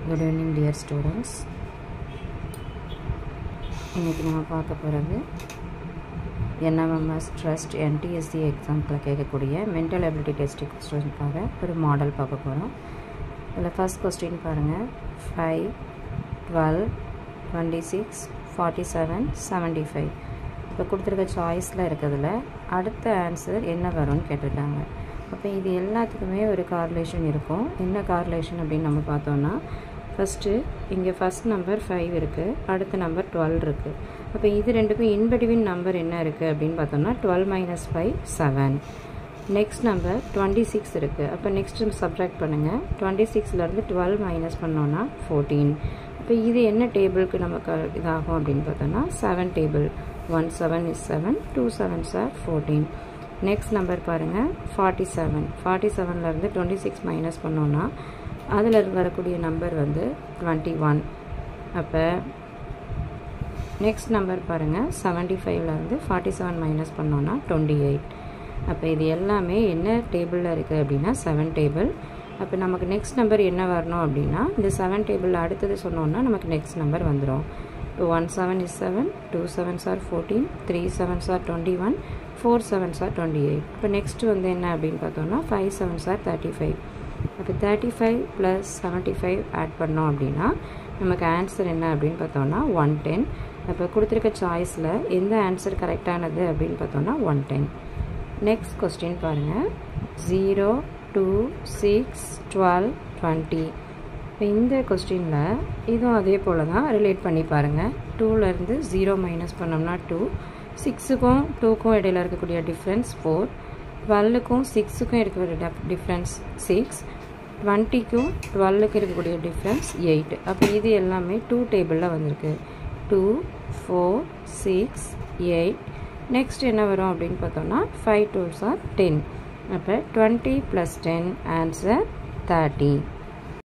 good evening dear students இன்றைக்கி நம்ம பார்க்க போகிறது என்எம்எம்எஸ் ட்ரஸ்ட் என்டிஎஸ்சி எக்ஸாம்ஸில் கேட்கக்கூடிய மென்டல் எபிலிட்டி டெஸ்ட் கொஸ்டினுக்காக ஒரு மாடல் பார்க்க போகிறோம் இதில் ஃபஸ்ட் கொஸ்டின் பாருங்கள் five twelve twenty six forty seven seventy five இப்போ கொடுத்துருக்க சாய்ஸில் இருக்கிறதுல அடுத்த ஆன்சர் என்ன வரும்னு கேட்டிருக்காங்க அப்போ இது எல்லாத்துக்குமே ஒரு கார்லேஷன் இருக்கும் என்ன கார்லேஷன் அப்படின்னு நம்ம பார்த்தோன்னா ஃபஸ்ட்டு இங்கே ஃபஸ்ட் நம்பர் ஃபைவ் இருக்குது அடுத்த நம்பர் டுவெல் இருக்குது அப்போ இது ரெண்டுக்கும் இன்பிட்வீன் நம்பர் என்ன இருக்குது அப்படின்னு பார்த்தோம்னா twelve minus five seven next number twenty six இருக்குது அப்போ நெக்ஸ்ட் சப்ட்ராக்ட் பண்ணுங்கள் டுவெண்ட்டி சிக்ஸ்லேருந்து டுவெல் மைனஸ் பண்ணோன்னா ஃபோர்டீன் இப்போ இது என்ன டேபிளுக்கு நமக்கு இதாகும் அப்படின்னு பார்த்தோன்னா seven table one seven is seven two seven சார் ஃபோர்டீன் நெக்ஸ்ட் நம்பர் பாருங்கள் ஃபார்ட்டி செவன் ஃபார்ட்டி செவன்லேருந்து டுவெண்ட்டி சிக்ஸ் மைனஸ் பண்ணோன்னா அதில் வரக்கூடிய நம்பர் வந்து டுவெண்ட்டி ஒன் அப்போ நெக்ஸ்ட் நம்பர் பாருங்கள் செவன்ட்டி ஃபைவ்லேருந்து ஃபார்ட்டி செவன் மைனஸ் பண்ணோன்னா டுவெண்ட்டி எயிட் அப்போ இது எல்லாமே என்ன டேபிளில் இருக்குது அப்படின்னா செவன் டேபிள் அப்போ நமக்கு நெக்ஸ்ட் நம்பர் என்ன வரணும் அப்படின்னா இந்த செவன் டேபிள் அடுத்தது சொன்னோன்னா நமக்கு நெக்ஸ்ட் நம்பர் வந்துடும் இப்போ one seven is seven two sevens are fourteen three sevens are twenty one four sevens are twenty eight இப்போ நெக்ஸ்ட் வந்து என்ன அப்படின்னு பார்த்தோம்னா five sevens are thirty five அப்போ thirty five plus seventy five add பண்ணோம் அப்படின்னா நமக்கு ஆன்சர் என்ன அப்படின்னு பார்த்தோம்னா ஒன் டென் அப்போ கொடுத்துருக்க சாய்ஸில் எந்த ஆன்சர் கரெக்டானது அப்படின்னு பார்த்தோம்னா ஒன் டென் நெக்ஸ்ட் கொஸ்டின் பாருங்கள் zero two six twelve twenty இப்போ இந்த கொஸ்டினில் இதுவும் அதே போல் தான் ரிலேட் பண்ணி பாருங்கள் டூலேருந்து ஜீரோ மைனஸ் பண்ணோம்னா டூ சிக்ஸுக்கும் டூக்கும் இடையில இருக்கக்கூடிய டிஃப்ரென்ஸ் ஃபோர் டுவெல்லுக்கும் சிக்ஸுக்கும் இருக்கக்கூடிய டிஃப்ரென்ஸ் சிக்ஸ் டுவெண்ட்டிக்கும் டுவெல்லுக்கு இருக்கக்கூடிய டிஃப்ரென்ஸ் எயிட் அப்போ இது எல்லாமே டூ டேபிளில் வந்திருக்கு two four six eight next என்ன வரும் அப்படின்னு பார்த்தோம்னா ஃபைவ் டூல்ஸ் ஆர் டென் அப்போ twenty plus ten answer thirty